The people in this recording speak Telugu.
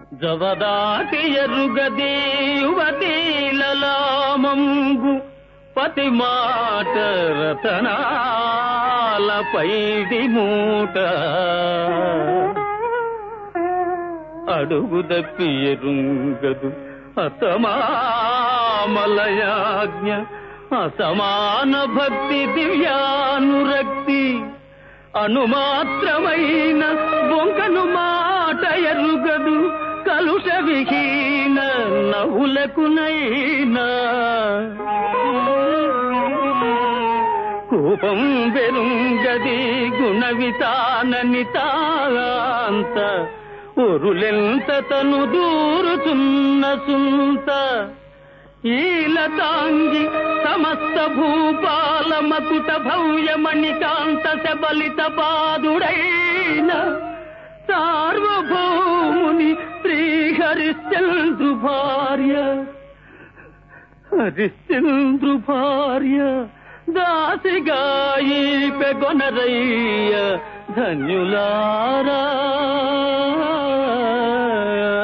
జవదాటి ఎరుగది యువతీలలామంగు పతి మాట రతనాల పైడి మూట అడుగు దప్పి ఎరుంగదు అసమామలయాజ్ఞ అసమాన భక్తి దివ్యానురక్తి అణుమాత్రమైన బొంకను మాట ఎరుగదు కలుష విహీన నవ్వులకునైనా కోపం వెరుంగది గుణ వితానని తాంత ఒరులెంత తను దూరుతున్న సుంత ఈలతాంగి సమస్త భూపాల మకుట భవ్యమణి కాంత శబలిత పాదుడైన సార్వభౌముని శ్రీ హరిశ్చంద్రు భార్య హరిశ్చంద్రు భార్య దాసిగాయి పెగొనరయ్య ధన్యులారా